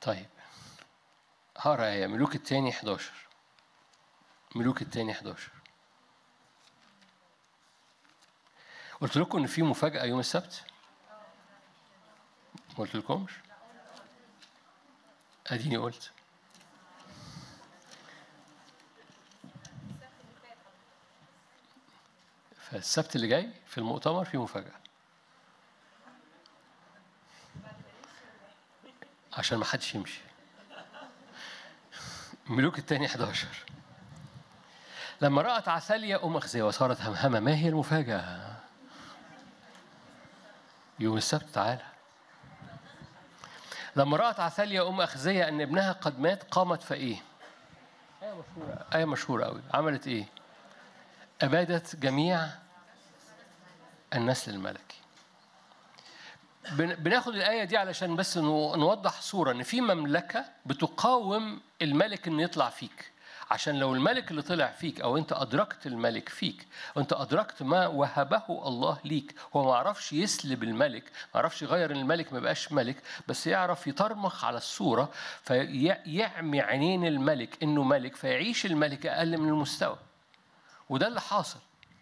طيب هقرا آية ملوك التاني 11 ملوك التاني 11 قلت لكم إن في مفاجأة يوم السبت؟ ما قلت لكمش؟ أديني قلت فالسبت اللي جاي في المؤتمر في مفاجأة عشان ما حدش يمشي ملوك التاني 11 لما رأت عثاليا أم أخزية وصارت همهمة ما هي المفاجأة؟ يوم السبت تعالى لما رأت عثاليا أم أخزية أن ابنها قد مات قامت فإيه؟ آية مشهورة آية مشهورة أوي عملت إيه؟ أبادت جميع النسل الملكي بن- بناخد الآية دي علشان بس نو- نوضح صورة إن في مملكة بتقاوم الملك إنه يطلع فيك عشان لو الملك اللي طلع فيك أو أنت أدركت الملك فيك وأنت أدركت ما وهبه الله ليك هو ما عرفش يسلب الملك ما عرفش يغير الملك ما بقاش ملك بس يعرف يطرمخ على الصورة فيعمي عينين الملك إنه ملك فيعيش الملك أقل من المستوى وده اللي حاصل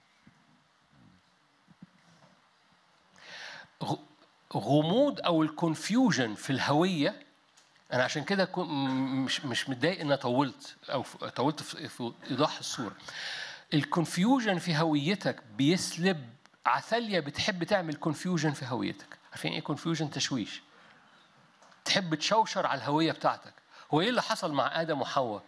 غ- غموض او الكونفيوجن في الهويه انا عشان كده كو- م- مش مش متضايق ان أنا طولت او ف- طولت في في ايضاح الصوره الكونفيوجن في هويتك بيسلب عثاليا بتحب تعمل كونفيوجن في هويتك عارفين ايه كونفيوجن تشويش تحب تشوشر على الهويه بتاعتك هو ايه اللي حصل مع ادم وحواء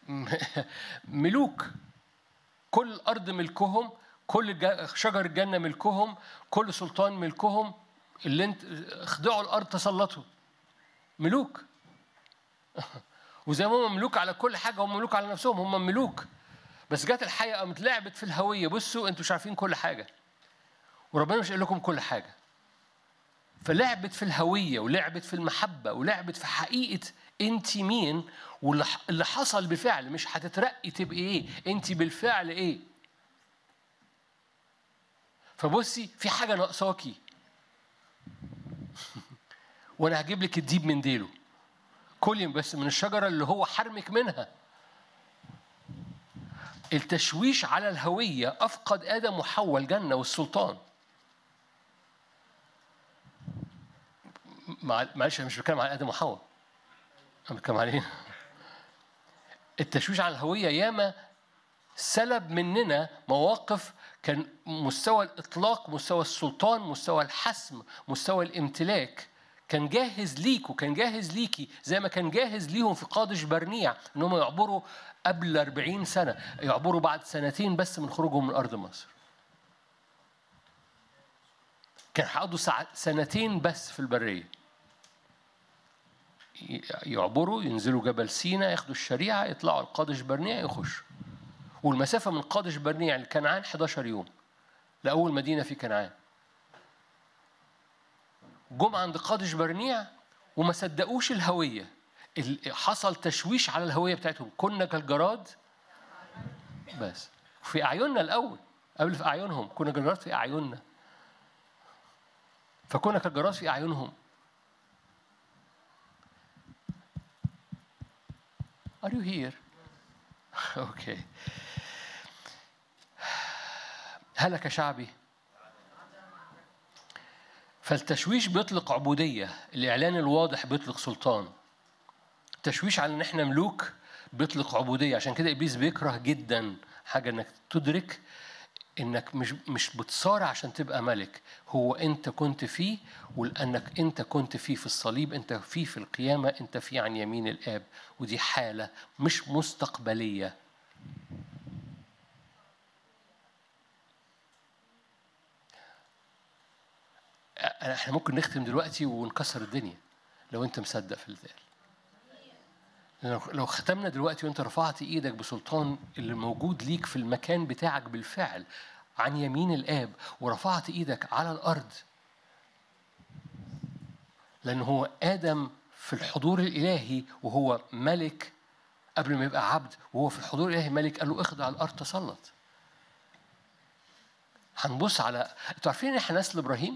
ملوك كل الارض ملكهم كل الج- شجر الجنه ملكهم كل سلطان ملكهم اللي انت خضعوا الارض تسلطوا ملوك وزي ما هم ملوك على كل حاجه هم ملوك على نفسهم هم ملوك بس جت الحقيقه قامت لعبت في الهويه بصوا انتوا مش عارفين كل حاجه وربنا مش قال لكم كل حاجه فلعبت في الهويه ولعبت في المحبه ولعبت في حقيقه انت مين واللي ح- اللي حصل بفعل مش هتترقي تبقي ايه انت بالفعل ايه فبصي في حاجه ناقصاكي وانا هجيب لك الديب من ديله كلي بس من الشجره اللي هو حرمك منها التشويش على الهويه افقد ادم وحواء الجنه والسلطان مع- معلش انا مش بتكلم على ادم وحواء انا بتكلم عليه التشويش على الهويه ياما سلب مننا مواقف كان مستوى الاطلاق مستوى السلطان مستوى الحسم مستوى الامتلاك كان جاهز ليك وكان جاهز ليكي زي ما كان جاهز ليهم في قادش برنيع ان هم يعبروا قبل 40 سنه يعبروا بعد سنتين بس من خروجهم من ارض مصر كان هيقضوا ساعة- سنتين بس في البريه ي- يعبروا ينزلوا جبل سينا ياخدوا الشريعه يطلعوا القادش برنيع يخشوا والمسافه من قادش برنيع لكنعان 11 يوم لاول مدينه في كنعان جم عند قادش برنيع وما صدقوش الهويه ال- حصل تشويش على الهويه بتاعتهم كنا كالجراد بس في اعيننا الاول قبل في اعينهم كنا كالجراد في اعيننا فكنا كالجراد في اعينهم Are you here? Okay. هلك شعبي فالتشويش بيطلق عبودية الإعلان الواضح بيطلق سلطان التشويش على إن إحنا ملوك بيطلق عبودية عشان كده إبليس بيكره جدا حاجة إنك تدرك إنك مش مش بتصارع عشان تبقى ملك هو أنت كنت فيه ولأنك أنت كنت فيه في الصليب أنت فيه في القيامة أنت فيه عن يمين الآب ودي حالة مش مستقبلية احنا ممكن نختم دلوقتي ونكسر الدنيا لو انت مصدق في الذال لو لو ختمنا دلوقتي وانت رفعت ايدك بسلطان اللي موجود ليك في المكان بتاعك بالفعل عن يمين الاب ورفعت ايدك على الارض لان هو ادم في الحضور الالهي وهو ملك قبل ما يبقى عبد وهو في الحضور الالهي ملك قال له اخضع الارض تسلط هنبص على انتوا عارفين ان احنا نسل ابراهيم